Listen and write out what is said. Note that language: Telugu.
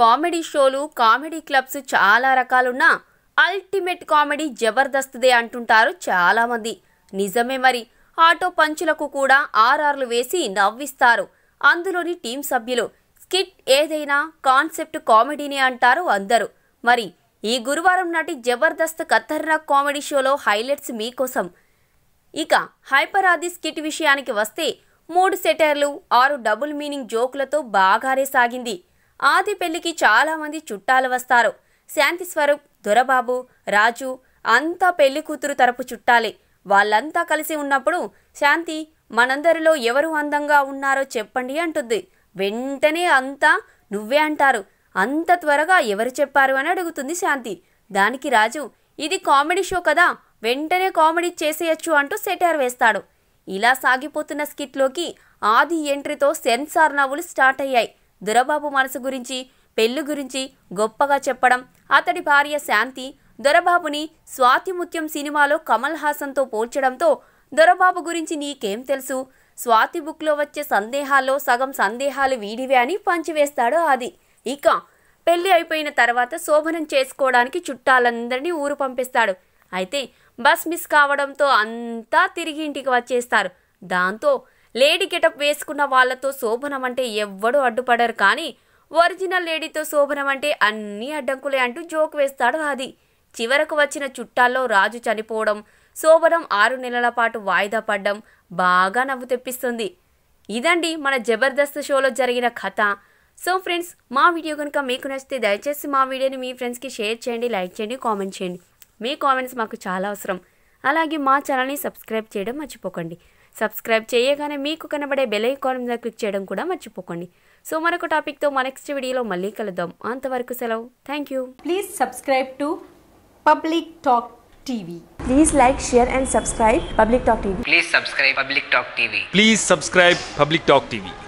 కామెడీ షోలు కామెడీ క్లబ్స్ చాలా రకాలున్నా అల్టిమేట్ కామెడీ జబర్దస్త్దే అంటుంటారు చాలామంది నిజమే మరి ఆటో పంచులకు కూడా ఆర్ఆర్లు వేసి నవ్విస్తారు అందులోని టీం సభ్యులు స్కిట్ ఏదైనా కాన్సెప్ట్ కామెడీని అంటారు అందరూ మరి ఈ గురువారం నాటి జబర్దస్త్ ఖతర్నాక్ కామెడీ షోలో హైలైట్స్ మీకోసం ఇక హైపర్ ఆది స్కిట్ విషయానికి వస్తే మూడు సెటైర్లు ఆరు డబుల్ మీనింగ్ జోకులతో బాగానే సాగింది ఆది పెళ్లికి చాలా మంది చుట్టాలు వస్తారు శాంతి స్వరూప్ దొరబాబు రాజు అంతా పెళ్లి కూతురు తరపు చుట్టాలే వాళ్ళంతా కలిసి ఉన్నప్పుడు శాంతి మనందరిలో ఎవరు అందంగా ఉన్నారో చెప్పండి అంటుంది వెంటనే అంతా నువ్వే అంటారు అంత త్వరగా ఎవరు చెప్పారు అని అడుగుతుంది శాంతి దానికి రాజు ఇది కామెడీ షో కదా వెంటనే కామెడీ చేసేయచ్చు అంటూ సెటార్ వేస్తాడు ఇలా సాగిపోతున్న స్కిట్లోకి ఆది ఎంట్రీతో సెన్సార్ నవ్వులు స్టార్ట్ అయ్యాయి దొరబాబు మనసు గురించి పెళ్లి గురించి గొప్పగా చెప్పడం అతడి భార్య శాంతి దొరబాబుని స్వాతిముత్యం సినిమాలో కమల్ హాసన్తో పోల్చడంతో దొరబాబు గురించి నీకేం తెలుసు స్వాతి బుక్లో వచ్చే సందేహాల్లో సగం సందేహాలు వీడివే అని పంచివేస్తాడు ఆది ఇక పెళ్లి అయిపోయిన తర్వాత శోభనం చేసుకోవడానికి చుట్టాలందరినీ ఊరు పంపిస్తాడు అయితే బస్ మిస్ కావడంతో అంతా తిరిగి ఇంటికి వచ్చేస్తారు దాంతో లేడీ గెటప్ వేసుకున్న వాళ్ళతో శోభనం అంటే ఎవ్వడూ అడ్డుపడరు కానీ ఒరిజినల్ లేడీతో శోభనం అంటే అన్నీ అడ్డంకులే అంటూ జోక్ వేస్తాడు ఆది చివరకు వచ్చిన చుట్టాల్లో రాజు చనిపోవడం శోభనం ఆరు నెలల పాటు వాయిదా పడ్డం బాగా నవ్వు తెప్పిస్తుంది ఇదండి మన జబర్దస్త్ షోలో జరిగిన కథ సో ఫ్రెండ్స్ మా వీడియో కనుక మీకు నచ్చితే దయచేసి మా వీడియోని మీ ఫ్రెండ్స్కి షేర్ చేయండి లైక్ చేయండి కామెంట్ చేయండి మీ కామెంట్స్ మాకు చాలా అవసరం అలాగే మా ఛానల్ని సబ్స్క్రైబ్ చేయడం మర్చిపోకండి సబ్స్క్రైబ్ చేయగానే మీకు కనబడే బెల్ ఐకాన్ మీద క్లిక్ చేయడం కూడా మర్చిపోకండి సో మరొక టాపిక్తో మా నెక్స్ట్ వీడియోలో మళ్ళీ కలుద్దాం అంతవరకు సెలవు thank you Please subscribe to Public Talk TV. Please like, share, and subscribe Public Talk TV. Please subscribe Public Talk TV. Please subscribe Public Talk TV.